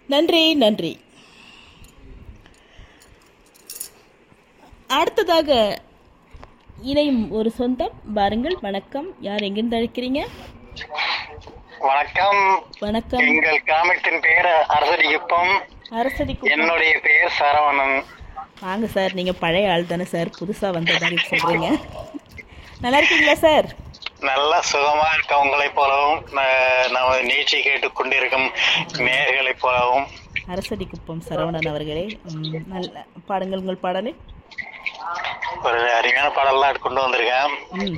நன்றி நன்றி அடுத்ததாக இணையும் ஒரு சொந்தம் பாருங்கள் வணக்கம் யார் எங்கிருந்து அழைக்கிறீங்க வணக்கம் வணக்கம் எங்கள் கிராமத்தின் பெயர் அரசடிக்குப்பம் அரசடி கு- என்னுடைய பெயர் சரவணன் வாங்க சார் நீங்கள் பழைய ஆள் தானே சார் புதுசாக வந்த மாதிரி சொல்கிறீங்க நல்லா இருக்கீங்களா சார் நல்ல சுகமா இருக்க உங்களைப் போலவும் ந- நம்ம நிகழ்ச்சி கேட்டுக் கொண்டிருக்கும் நேர்களைப் போலவும் அரசடி குப்பம் சரவணன் அவர்களே ம், நல்ல பாடுங்கள் உங்கள் பாடலை ஒரு அருமையான பாடல்லாம் கொண்டு வந்திருக்கேன் ம்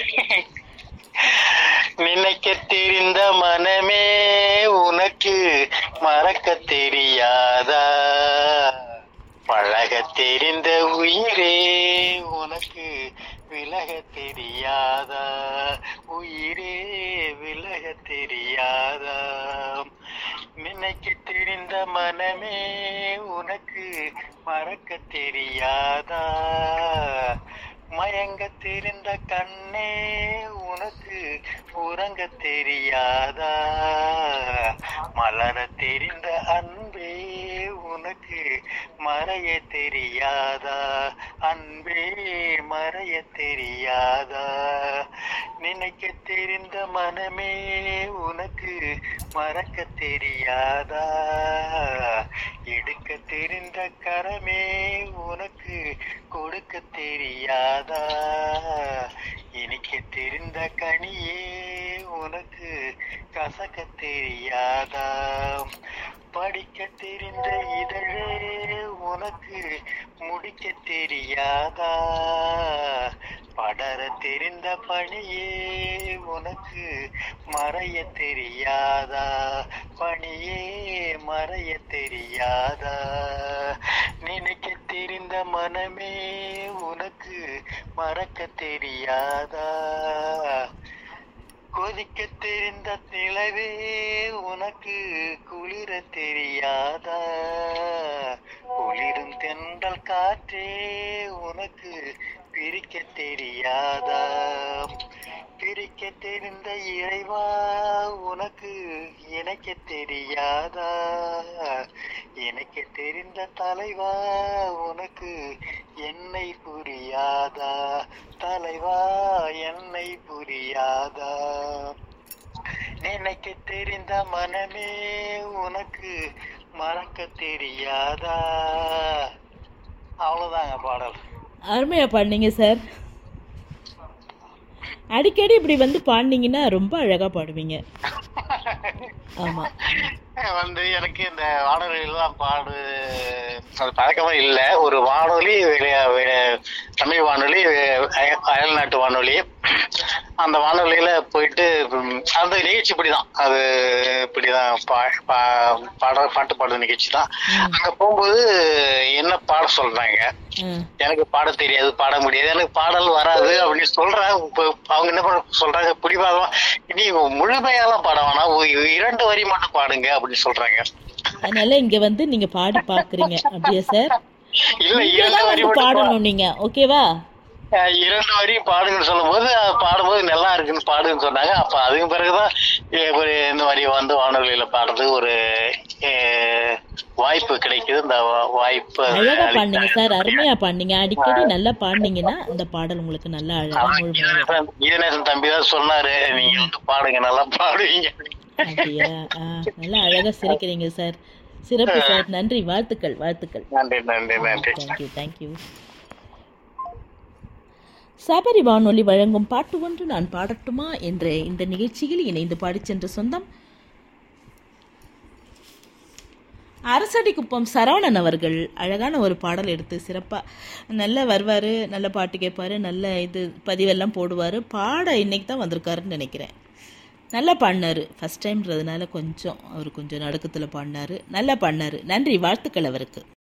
நினைக்க தெரிந்த மனமே உனக்கு மறக்க தெரியாதா பழக தெரிந்த உயிரே உனக்கு விலக தெரியாதா உயிரே விலக தெரியாதா நினைக்க தெரிந்த மனமே உனக்கு மறக்க தெரியாதா மயங்க தெரிந்த கண்ணே உனக்கு உறங்க தெரியாதா மலர தெரிந்த அன்பே உனக்கு மறைய தெரியாதா அன்பே மறைய தெரியாதா நினைக்க தெரிந்த மனமே உனக்கு மறக்க தெரியாதா எடுக்க தெரிந்த கரமே உனக்கு கொடுக்க தெரியாதா இனிக்க தெரிந்த கனியே உனக்கு கசக்க தெரியாதா படிக்க தெரிந்த இதழே உனக்கு முடிக்க தெரியாதா படர தெரிந்த பணியே உனக்கு மறைய தெரியாதா பணியே மறைய தெரியாதா நினைக்க தெரிந்த மனமே உனக்கு மறக்க தெரியாதா கொதிக்க தெரிந்த நிலவே உனக்கு குளிர தெரியாதா குளிரும் தென்றல் காற்றே உனக்கு பிரிக்க தெரியாதா பிரிக்க தெரிந்த இறைவா உனக்கு இணைக்க தெரியாதா இணைக்க தெரிந்த தலைவா உனக்கு என்னை புரியாதா தலைவா என்னை புரியாதா நினைக்க தெரிந்த மனமே உனக்கு மறக்க தெரியாதா அவ்வளவுதாங்க பாடல் அருமையாக பாடினீங்க சார் அடிக்கடி இப்படி வந்து பாடினீங்கன்னா ரொம்ப அழகாக பாடுவீங்க ஆமாம் வந்து எனக்கு இந்த வானொலியெல்லாம் பாடு அது பழக்கமா இல்ல ஒரு வானொலி வெளிய- வெளிய- தமிழ் வானொலி அய- அயல் நாட்டு வானொலி அந்த வானொலியில போயிட்டு ம், அந்த நிகழ்ச்சி இப்படிதான் அது இப்படிதான் பா- பா- பாட பாட்டு பாடுற நிகழ்ச்சி தான் அங்க போகும்போது என்ன பாட சொல்றாங்க ம் எனக்கு பாட தெரியாது பாட முடியாது எனக்கு பாடல் வராது அப்படின்னு சொல்றாங்க இப்ப அவங்க என்ன பண்ண சொல்றாங்க பிடிவாதமா நீ முழுமையெல்லாம் பாட வேணாம் ஒரு இரண்டு வரி மட்டும் பாடுங்க அப்படின்னு சொல்றாங்க அதனால இங்கே வந்து நீங்கள் பாடி பார்க்குறீங்க அப்படியா சார் இல்ல இங்கே இரண்டு தான் வரி வந்து மட்டும் பா- பாடணும் நீங்கள் ஓகேவா அஹ் இரண்டு வரி பாடுங்கன்னு சொல்லும்போது அது பாடும்போது நல்லா இருக்குன்னு பாடுன்னு சொன்னாங்க அப்ப அதுக்கு பிறகுதான் எ- ஒரு இந்த மாதிரி வந்து வானொலியில பாடுறது ஒரு அஹ், வாய்ப்பு கிடைக்குது இந்த வா- வாய்ப்பு அழகா பாடுனீங்க சார் அருமையா பாடுனீங்க அடிக்கடி நல்லா பாடுனீங்கன்னா இந்த பாடல் உங்களுக்கு நல்லா அழகா முழுமையா கீதநேசன் கீதநேசன் தம்பி தான் சொன்னாரு நீங்க வந்து பாடுங்க நல்லா பாடுவீங்க அப்படியா ஆ, நல்லா அழகா சிரிக்கிறீங்க சார் சிறப்பு சார் நன்றி வாழ்த்துக்கள் வாழ்த்துக்கள் நன்றி நன்றி நன்றி தேங்க்யூ தேங்க்யூ சபரி வானொலி வழங்கும் பாட்டு ஒன்று நான் பாடட்டுமா என்ற இந்த நிகழ்ச்சியில் இணைந்து பாடிச் சென்ற சொந்தம் அரசடி குப்பம் சரவணன் அவர்கள் அழகான ஒரு பாடல் எடுத்து சிறப்பாக நல்லா வருவார் நல்ல பாட்டு கேட்பார் நல்ல இது பதிவெல்லாம் போடுவார் பாட இன்னைக்கு தான் வந்திருக்காருன்னு நினைக்கிறேன் நல்லா பாடினார் ஃபஸ்ட் டைம்ன்றதுனால கொஞ்சம் அவர் கொஞ்சம் நடுக்கத்தில் பாடினார் நல்லா பாடினார் நன்றி வாழ்த்துக்கள் அவருக்கு